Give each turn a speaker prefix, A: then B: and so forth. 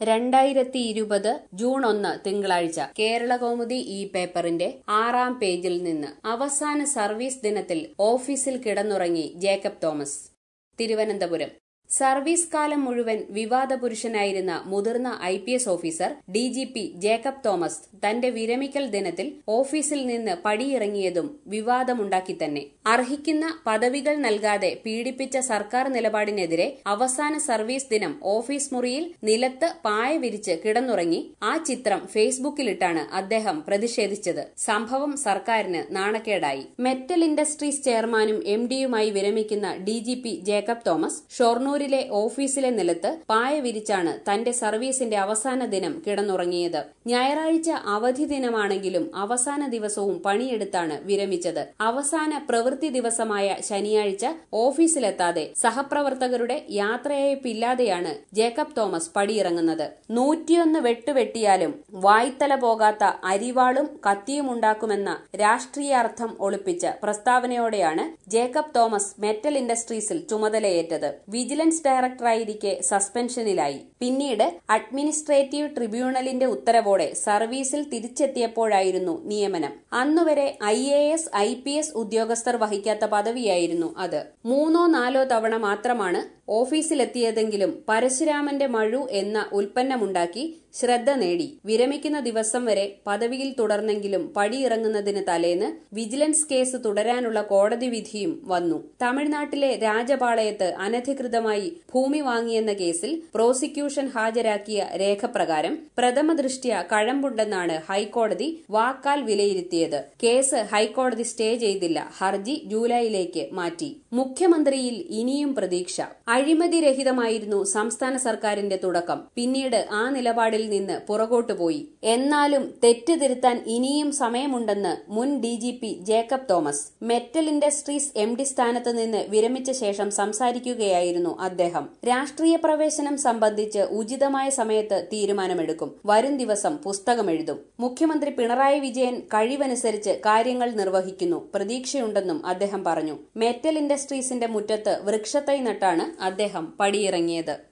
A: രണ്ടായിരത്തി ഇരുപത് ജൂൺ ഒന്ന് തിങ്കളാഴ്ച കേരളകൗമുദി ഈ പേപ്പറിന്റെ ആറാം പേജിൽ നിന്ന് അവസാന സർവീസ് ദിനത്തിൽ ഓഫീസിൽ കിടന്നുറങ്ങി ജേക്കബ് തോമസ് തിരുവനന്തപുരം സർവീസ് കാലം മുഴുവൻ വിവാദ പുരുഷനായിരുന്ന മുതിർന്ന I P S officer D G P Jacob Thomas തന്റെ വിരമിക്കൽ ദിനത്തിൽ ഓഫീസിൽ നിന്ന് പടിയിറങ്ങിയതും വിവാദമുണ്ടാക്കി തന്നെ അർഹിക്കുന്ന പദവികൾ നൽകാതെ പീഡിപ്പിച്ച സർക്കാർ നിലപാടിനെതിരെ അവസാന സർവീസ് ദിനം ഓഫീസ് മുറിയിൽ നിലത്ത് പായ വിരിച്ച് കിടന്നുറങ്ങി ആ ചിത്രം ഫേസ്ബുക്കിലിട്ടാണ് അദ്ദേഹം പ്രതിഷേധിച്ചത് സംഭവം സർക്കാരിന് നാണക്കേടായി മെറ്റൽ ഇൻഡസ്ട്രീസ് ചെയർമാനും എം ഡിയുമായി വിരമിക്കുന്ന D G P Jacob Thomas Shoranur കണ്ണൂരിലെ ഓഫീസിലെ നിലത്ത് പായ വിരിച്ചാണ് തന്റെ സർവീസിന്റെ അവസാന ദിനം കിടന്നുറങ്ങിയത് ഞായറാഴ്ച അവധി ദിനമാണെങ്കിലും അവസാന ദിവസവും പണിയെടുത്താണ് വിരമിച്ചത് അവസാന പ്രവൃത്തി ദിവസമായ ശനിയാഴ്ച ഓഫീസിലെത്താതെ സഹപ്രവർത്തകരുടെ യാത്രയയപ്പില്ലാതെയാണ് ജേക്കബ് തോമസ് പടിയിറങ്ങുന്നത് നൂറ്റിയൊന്ന് വെട്ടുവെട്ടിയാലും വായ്ത്തല പോകാത്ത അരിവാളും കത്തിയും ഉണ്ടാക്കുമെന്ന രാഷ്ട്രീയാർത്ഥം ഒളിപ്പിച്ച പ്രസ്താവനയോടെയാണ് ജേക്കബ് തോമസ് മെറ്റൽ ഇൻഡസ്ട്രീസിൽ ചുമതലയേറ്റത് വിജിലൻസ് വിജിലൻസ് ഡയറക്ടറായിരിക്കെ സസ്പെൻഷനിലായി പിന്നീട് അഡ്മിനിസ്ട്രേറ്റീവ് ട്രിബ്യൂണലിന്റെ ഉത്തരവോടെ സർവീസിൽ തിരിച്ചെത്തിയപ്പോഴായിരുന്നു നിയമനം അന്നുവരെ I A S I P S ഉദ്യോഗസ്ഥർ വഹിക്കാത്ത പദവിയായിരുന്നു അത് മൂന്നോ നാലോ തവണ മാത്രമാണ് ഓഫീസിലെത്തിയതെങ്കിലും പരശുരാമന്റെ മഴു എന്ന ഉൽപ്പന്നമുണ്ടാക്കി ശ്രദ്ധ നേടി വിരമിക്കുന്ന ദിവസം വരെ പദവിയിൽ തുടർന്നെങ്കിലും പടിയിറങ്ങുന്നതിന് തലേന്ന് വിജിലൻസ് കേസ് തുടരാനുള്ള കോടതി വിധിയും വന്നു തമിഴ്നാട്ടിലെ രാജപാളയത്ത് അനധികൃതമായി ഭൂമി വാങ്ങിയെന്ന കേസിൽ പ്രോസിക്യൂഷൻ ഹാജരാക്കിയ രേഖപ്രകാരം പ്രഥമ ദൃഷ്ട്യ കഴമ്പുണ്ടെന്നാണ് ഹൈക്കോടതി വാക്കാൽ വിലയിരുത്തിയത് കേസ് ഹൈക്കോടതി സ്റ്റേ ചെയ്തില്ല ഹർജി ജൂലൈയിലേക്ക് മാറ്റി മുഖ്യമന്ത്രിയിൽ ഇനിയും പ്രതീക്ഷ അഴിമതിരഹിതമായിരുന്നു സംസ്ഥാന സർക്കാരിന്റെ തുടക്കം പിന്നീട് ആ നിലപാടിൽ നിന്ന് പുറകോട്ടു പോയി എന്നാലും തെറ്റ് തിരുത്താൻ ഇനിയും സമയമുണ്ടെന്ന് മുൻ D G P Jacob Thomas metal industries M D സ്ഥാനത്ത് നിന്ന് വിരമിച്ച ശേഷം സംസാരിക്കുകയായിരുന്നു അദ്ദേഹം രാഷ്ട്രീയ പ്രവേശനം സംബന്ധിച്ച് ഉചിതമായ സമയത്ത് തീരുമാനമെടുക്കും വരും ദിവസം പുസ്തകമെഴുതും മുഖ്യമന്ത്രി പിണറായി വിജയൻ കഴിവനുസരിച്ച് കാര്യങ്ങൾ നിർവഹിക്കുന്നു പ്രതീക്ഷയുണ്ടെന്നും അദ്ദേഹം പറഞ്ഞു മെറ്റൽ ഇൻഡസ്ട്രീസിന്റെ മുറ്റത്ത് വൃക്ഷത്തൈ നട്ടാണ് അദ്ദേഹം പടിയിറങ്ങിയത്